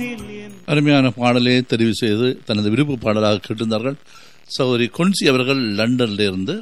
அருமையான பாடலை தெரிவு செய்து தனது விருப்ப பாடலாக கேட்டிருந்தார்கள் சௌரி கொன்சி அவர்கள் லண்டன்ல இருந்து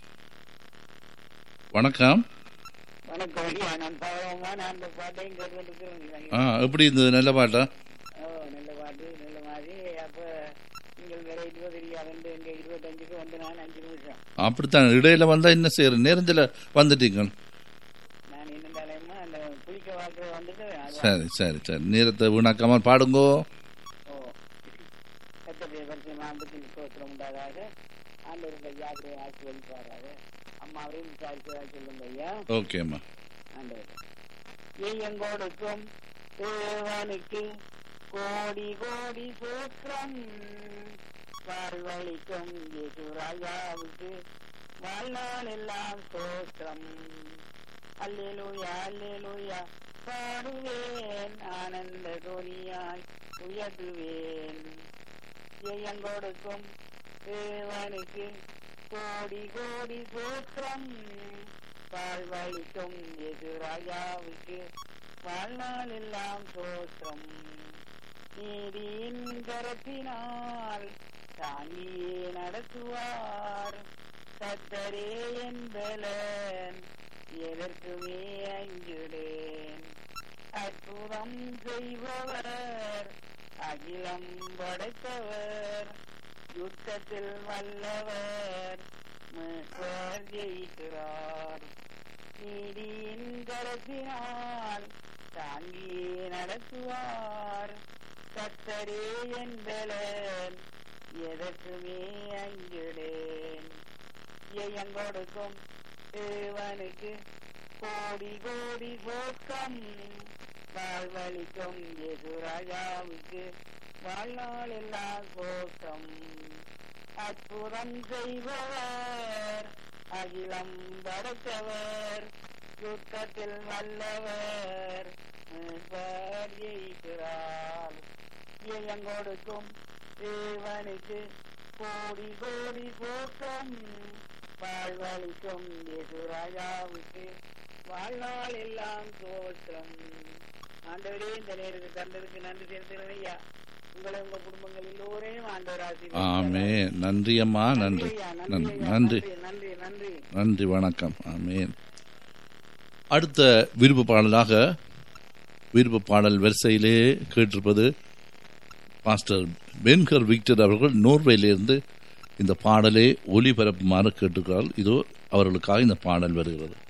வணக்கம் வணக்கம் ஐயா நான் பாவமா நான் அந்த பாட்டையும் கேட்டுக்கிறேன் ஆ எப்படி இருந்தது நல்ல பாட்டா ஓ நல்ல பாட்டு நல்ல மாதிரி அப்ப நீங்கள் வேற இருபது இல்லையா வந்து எங்க இருபத்தஞ்சுக்கு வந்து நான் அஞ்சு நிமிஷம் அப்படித்தான் இடையில வந்தா என்ன செய்யற நேரத்தில் வந்துட்டீங்க நான் என்னண்டாலேமா அந்த குளிக்க வாக்குற வந்துட்டு அதான். சரி சரி சரி நேரத்தை வீணாக்காம பாடுங்கோ ஓ கத்தடைய பரிசு மாம்பத்தில் ஸ்தோத்திரம் உண்டாதாக ஆண்டவருடைய யாத்திரை ஆசீர்வதிப்பாராக அம்மாவையும் விசாரிப்பதாக சொல்லுங்க ஐயா ஓகேம்மா ஆண்டவர் எங்கோடுக்கும் தேவனுக்கு கோடி கோடி சூத்திரம் வாழ்வழிக்கும் இயேசு ராஜாவுக்கு வாழ்நாள் எல்லாம் சோத்திரம் அல்லேலூயா அல்லேலூயா பாடுவேன் ஆனந்த துணியாய் உயர்த்துவேன் எங்கோடுக்கும் தேவனுக்கு கோடி கோடி சூத்திரம் வாழ்வழிக்கும் எது ராஜாவுக்கு வாழ்நாள் எல்லாம் சோத்திரம் நீதியின் கரத்தினால் தாங்கியே நடத்துவார் கத்தரே என்பலன் எதற்குமே அஞ்சுடேன் அற்புதம் செய்பவர் அகிலம் படைத்தவர் யுத்தத்தில் வல்லவர் மீட்பர் ஜெயிக்கிறார் நீதியின் கரத்தினால் தாங்கியே நடத்துவார் கத்தரே என்பலன் எதற்குமே அஞ்சுடேன் எங்கொடுக்கும் தேவனுக்கு கோடி கோடி போக்கம் வாழ்வழிக்கும் எது ராஜாவுக்கு வாழ்நாள் எல்லாம் கோக்கம் அற்புதம் செய்பவர் அகிலம் படைத்தவர் யுத்தத்தில் வல்லவர் மீட்பர் ஜெயிக்கிறார் எங்கொடுக்கும் தேவனுக்கு கோடி கோடி போக்கம் வாழ்வழிக்கும் எது ராஜாவுக்கு வாழ்நாள் எல்லாம் தோற்றம் ஆண்டவரே இந்த நேரத்துக்கு தந்ததுக்கு நன்றி செலுத்துகிறேன் ஐயா உங்களை உங்க குடும்பங்கள் எல்லோரையும் ஆண்டவர் ஆமே ஆசீர்வதிப்பாராக. நன்றி அம்மா நன்றி ஐயா, நன்றி ஐயா, நன்றி நன்றி நன்றி நன்றி வணக்கம் ஆமேன் அடுத்த விருப்ப பாடலாக விருப்ப பாடல் வரிசையிலே கேட்டிருப்பது பாஸ்டர் பென்கர் விக்டர் அவர்கள் நோர்வேலிருந்து இந்த பாடலை ஒளிபரப்புமாறு கேட்டுக்கிறார் இதோ அவர்களுக்காக இந்த பாடல் வருகிறது